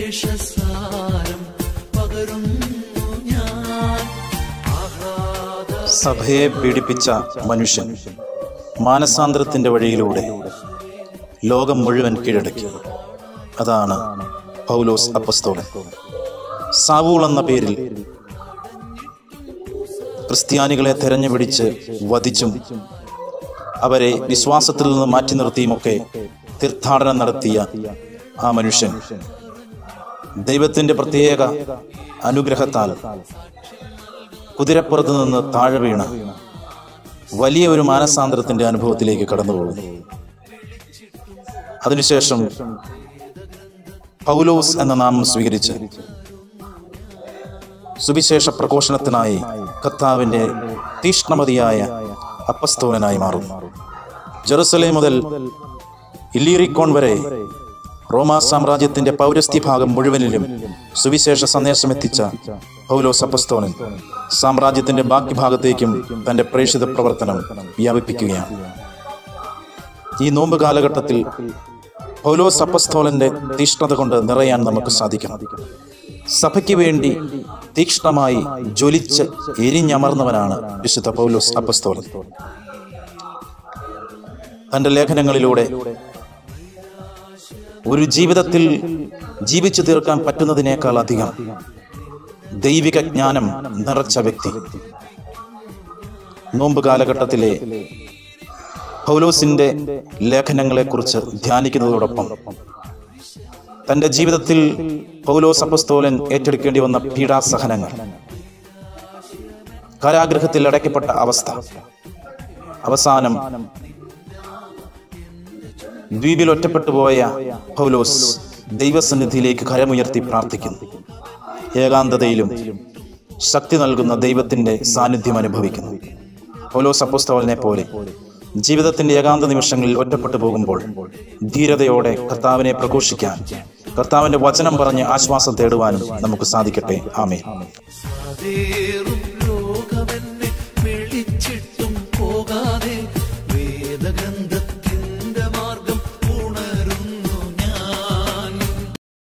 സുവിശേഷസാരം പകരുന്നു ഞാൻ ആഹ്ലാദ സഭയെ പീഡിപ്പിച്ച മനുഷ്യൻ മാനസാന്തരത്തിന്റെ വഴിയിലൂടെ ലോകം മുഴുവൻ കീഴടക്കി അതാണ് പൗലോസ് അപ്പസ്തോലൻ സാവൂൾ എന്ന പേരിൽ ക്രിസ്ത്യാനികളെ തെരഞ്ഞുപിടിച്ച് വധിച്ചും അവരെ വിശ്വാസത്തിൽ നിന്ന് മാറ്റി നിർത്തിയുമൊക്കെ തീർത്ഥാടനം നടത്തിയ ആ മനുഷ്യൻ ദൈവത്തിന്റെ പ്രത്യേക അനുഗ്രഹത്താൽ കുതിരപ്പുറത്ത് നിന്ന് താഴെ വീണ് വലിയ ഒരു മാനസാന്തരത്തിന്റെ അനുഭവത്തിലേക്ക് കടന്നുപോകുന്നു അതിനുശേഷം പൗലോസ് എന്ന നാമം സ്വീകരിച്ച് സുവിശേഷ പ്രഘോഷണത്തിനായി കർത്താവിന്റെ തീഷ്ണമതിയായ അപ്പസ്തോലനായി മാറുന്നു ജെറുസലേം മുതൽ ഇല്ലീറിക്കോൺ വരെ റോമാ സാമ്രാജ്യത്തിന്റെ പൗരസ്ത്യ ഭാഗം മുഴുവനിലും സുവിശേഷ സന്ദേശം എത്തിച്ച പൗലോസ് അപ്പസ്തോലൻ സാമ്രാജ്യത്തിന്റെ ബാക്കി ഭാഗത്തേക്കും തന്റെ പ്രേക്ഷിത പ്രവർത്തനം വ്യാപിപ്പിക്കുകയാണ് ഈ നോമ്പ് കാലഘട്ടത്തിൽ പൗലോസ് അപ്പസ്തോലന്റെ തീഷ്ണത കൊണ്ട് നിറയാൻ നമുക്ക് സാധിക്കണം സഭയ്ക്ക് വേണ്ടി തീക്ഷ്ണമായി ജ്വലിച്ച് എരിഞ്ഞമർന്നവനാണ് വിശുദ്ധ പൗലോസ് അപ്പസ്തോലൻ തന്റെ ലേഖനങ്ങളിലൂടെ ഒരു ജീവിതത്തിൽ ജീവിച്ചു തീർക്കാൻ പറ്റുന്നതിനേക്കാൾ അധികം ദൈവിക ജ്ഞാനം നിറച്ച വ്യക്തി നോമ്പ് കാലഘട്ടത്തിലെ പൗലോസിന്റെ ലേഖനങ്ങളെക്കുറിച്ച് ധ്യാനിക്കുന്നതോടൊപ്പം തന്റെ ജീവിതത്തിൽ പൗലോസ് അപ്പസ്തോലൻ ഏറ്റെടുക്കേണ്ടി വന്ന പീഡാസഹനങ്ങൾ കാരാഗ്രഹത്തിൽ അടയ്ക്കപ്പെട്ട അവസ്ഥ അവസാനം ദ്വീപിൽ ഒറ്റപ്പെട്ടു പോയ പൗലോസ് ദൈവസന്നിധിയിലേക്ക് കരമുയർത്തി പ്രാർത്ഥിക്കുന്നു ഏകാന്തതയിലും ശക്തി നൽകുന്ന ദൈവത്തിന്റെ സാന്നിധ്യം അനുഭവിക്കുന്നു പൗലോസ് അപ്പോസ്തവലിനെ പോലെ ജീവിതത്തിന്റെ ഏകാന്ത നിമിഷങ്ങളിൽ ഒറ്റപ്പെട്ടു പോകുമ്പോൾ ധീരതയോടെ കർത്താവിനെ പ്രഘോഷിക്കാൻ കർത്താവിന്റെ വചനം പറഞ്ഞ് ആശ്വാസം തേടുവാനും നമുക്ക് സാധിക്കട്ടെ ആമേ അതേറും